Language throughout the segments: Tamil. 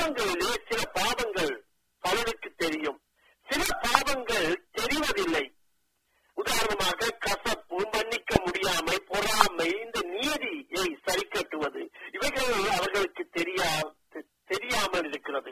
பாவங்களிலே சில பாவங்கள் பலருக்கு தெரியும் சில பாவங்கள் தெரிவதில்லை உதாரணமாக கசப்பு மன்னிக்க முடியாமை பொறாமை இந்த நீதியை சரி கட்டுவது இவைகள் அவர்களுக்கு தெரியா தெரியாமல் இருக்கிறது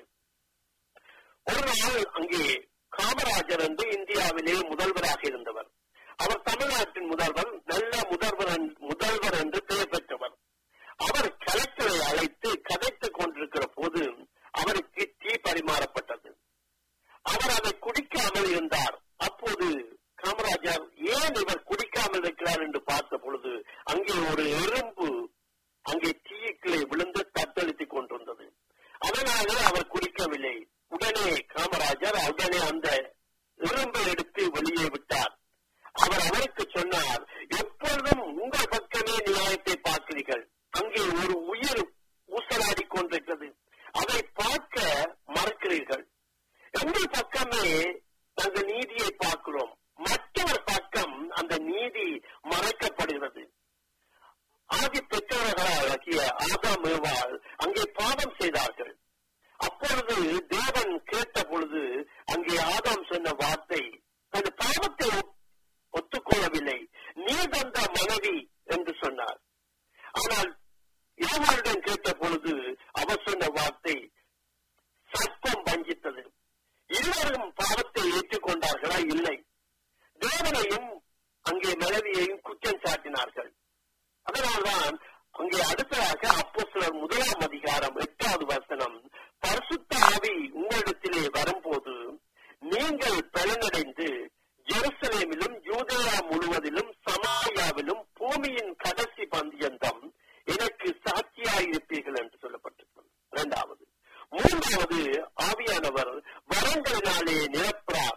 ஒரு நாள் அங்கே காமராஜர் என்று இந்தியாவிலே முதல்வராக இருந்தவர் அவர் தமிழ்நாட்டின் முதல்வர் நல்ல முதல்வர் en- முதல்வர் என்று பெயர் பெற்றவர் அவர் கலெக்டரை அழைத்து கதைத்துக் கொண்டிருக்கிற போது அவருக்கு டீ பரிமாறப்பட்டது அவர் அதை குடிக்காமல் இருந்தார் அப்போது காமராஜர் ஏன் இவர் குடிக்காமல் இருக்கிறார் என்று பார்த்த பொழுது அங்கே ஒரு எறும்பு அங்கே டீக்குள்ளே விழுந்து தத்தளித்துக் கொண்டிருந்தது அதனால அவர் குடிக்கவில்லை உடனே காமராஜர் உடனே அந்த எறும்பை எடுத்து வெளியே விட்டார் அவர் அவருக்கு சொன்னார் எப்பொழுதும் உங்கள் பக்கமே நியாயத்தை பார்க்கிறீர்கள் அங்கே ஒரு உயிர் ஊசலாடி கொண்டிருக்கிறது அதை பார்க்க மறக்கிறீர்கள் எங்கள் பக்கமே நாங்கள் நீதியை பார்க்கிறோம் மற்றவர் பக்கம் அந்த நீதி மறைக்கப்படுகிறது ஆதி பெற்றவர்களாகிய ஆதாம் ஏவாள் அங்கே பாவம் செய்தார்கள் அப்பொழுது தேவன் கேட்ட பொழுது அங்கே ஆதாம் சொன்ன வார்த்தை அந்த பாவத்தை ஒப்- ஒத்துக்கொள்ளவில்லை நீ தந்த மனைவி என்று சொன்னார் ஆனால் ஏவாளுடன் கேட்ட பொழுது அவர் சொன்ன வார்த்தை சர்ப்பம் வஞ்சித்தது இருவரும் பாவத்தை ஏற்றுக்கொண்டார்களா இல்லை தேவனையும் அங்கே மனைவியையும் குற்றம் சாட்டினார்கள் அதனால்தான் அங்கே அடுத்ததாக அப்போ சிலர் முதலாம் அதிகாரம் எட்டாவது வசனம் பரிசுத்த ஆவி உங்களிடத்திலே வரும்போது நீங்கள் பலனடைந்து ஜெருசலேமிலும் யூதேயா முழுவதிலும் சமாரியாவிலும் பூமியின் கடைசி பந்தியந்தம் எனக்கு சாட்சியாயிருப்பீர்கள் என்று சொல்லப்பட்டிருக்கிறது இரண்டாவது மூன்றாவது ஆவியானவர் வரங்களினாலே நிரப்புறார்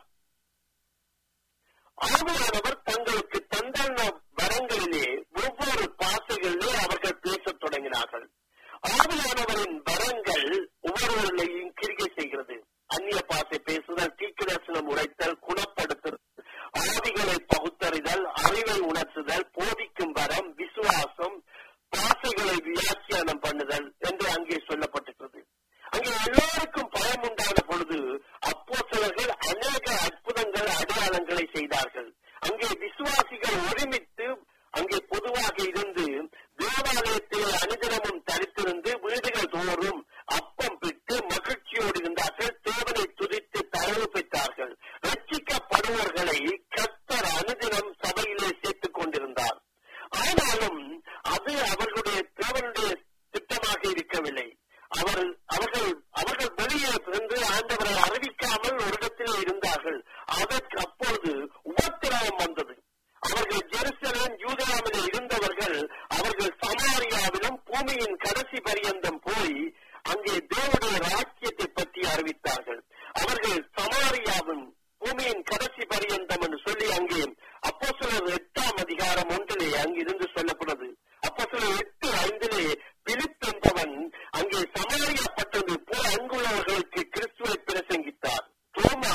ஆவியானவர் தங்களுக்கு தந்தான வரங்களிலே ஒவ்வொரு பாசைகளிலே அவர்கள் பேசத் தொடங்கினார்கள் ஆவியானவரின் வரங்கள் ஒவ்வொருவர்களையும் கிரிகை செய்கிறது அந்நிய பாசை பேசுதல் தீக்கிரசனம் உரைத்தல் குணப்படுத்துதல் ஆவிகளை பகுத்தறிதல் அறிவை உணர்த்துதல் போதிக்கும் வரம் விசுவாசம் பாசைகளை வியாக்கியானம் பண்ணுதல் என்று அங்கே சொல்லப்பட்டிருக்கிறது அங்கே எல்லோருக்கும் பயம் உண்டான பொழுது அப்போ அநேக அற்புதங்கள் அடையாளங்களை செய்தார்கள் அங்கே விசுவாசிகள் ஒருமித்து அங்கே பொதுவாக இருந்து தேவாலயத்தில் அனுதினமும் தரித்திருந்து வீடுகள் தோறும் அப்பம் பெற்று மகிழ்ச்சியோடு இருந்தார்கள் தேவனை துதித்து தரவு பெற்றார்கள் ரட்சிக்கப்படுவர்களை கத்தர் அனுதினம் சபையிலே சேர்த்துக் கொண்டிருந்தார் ஆனாலும் அது அவர்களுடைய தேவனுடைய திட்டமாக இருக்கவில்லை அவர் அவர்கள் அவர்கள் வெளியே சென்று ஆண்டவரை அறிவிக்காமல் ஒரு இடத்திலே இருந்தார்கள் அதற்கு அப்பொழுது உபத்திரவம் வந்தது அவர்கள் ஜெருசலேம் யூதராமிலே இருந்தவர்கள் அவர்கள் சமாரியாவிலும் பூமியின் கடைசி பரியந்தம் போய் அங்கே தேவனுடைய ராஜ்யத்தை பற்றி அறிவித்தார்கள் அவர்கள் சமாரியாவும் பூமியின் கடைசி பரியந்தம் என்று சொல்லி அங்கே அப்போ எட்டாம் அதிகாரம் ஒன்றிலே அங்கிருந்து சொல்லப்படுது அப்போ எட்டு ஐந்திலே பிலிப் என்பவன் அங்கே சமாளியப்பட்டது போல் அங்குள்ளவர்களுக்கு கிறிஸ்துவை பிரசங்கித்தார் தோமா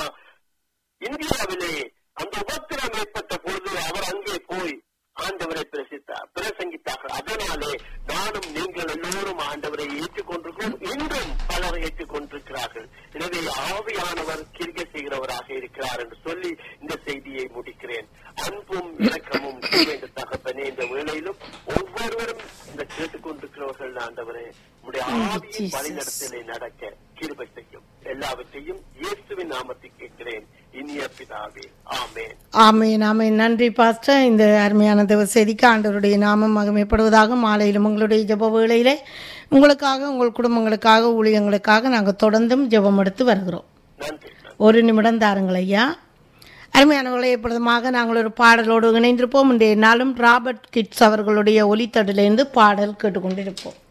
இந்தியாவிலே அந்த உபத்திரம் ஏற்பட்ட பொழுது அவர் அங்கே போய் ஆண்டவரை பிரசித்தார் பிரசங்கித்தார்கள் அதனாலே நானும் நீங்கள் எல்லோரும் ஆண்டவரை ஏற்றுக்கொண்டிருக்கிறோம் இன்றும் பலர் ஏற்றுக்கொண்டிருக்கிறார்கள் எனவே ஆவியானவர் கிரிக்கை செய்கிறவராக இருக்கிறார் என்று சொல்லி இந்த செய்தியை முடிக்கிறேன் அன்பும் இரக்கமும் இந்த தகப்பனே இந்த வேளையிலும் ஒவ்வொருவரும் இந்த கேட்டுக்கொண்டிருக்கிறவர்கள் ஆண்டவரே உடைய ஆவியின் Jesus. வழிநடத்தலை நடக்க கிருபை செய்யும் எல்லாவற்றையும் இயேசுவின் நாமத்தில் கேட்கிறேன் இனிய பிதாவே ஆமென் ஆமேன் ஆமேன் நன்றி பாஸ்டர் இந்த அருமையான தேவ செய்திக்கு ஆண்டவருடைய நாமம் மகிமைப்படுவதாக மாலையிலும் உங்களுடைய ஜெப வேளையிலே உங்களுக்காக உங்கள் குடும்பங்களுக்காக ஊழியங்களுக்காக நாங்கள் தொடர்ந்தும் ஜெபம் எடுத்து வருகிறோம் நன்றி நன்றி ஒரு நிமிடம் தாருங்கள் ஐயா அருமையானவர்களே எப்பொழுதுமாக நாங்கள் ஒரு பாடலோடு இணைந்திருப்போம் இன்றைய நாளும் ராபர்ட் கிட்ஸ் அவர்களுடைய ஒலித்தடிலிருந்து பாடல் கேட்டுக்கொண்டிருப்போம்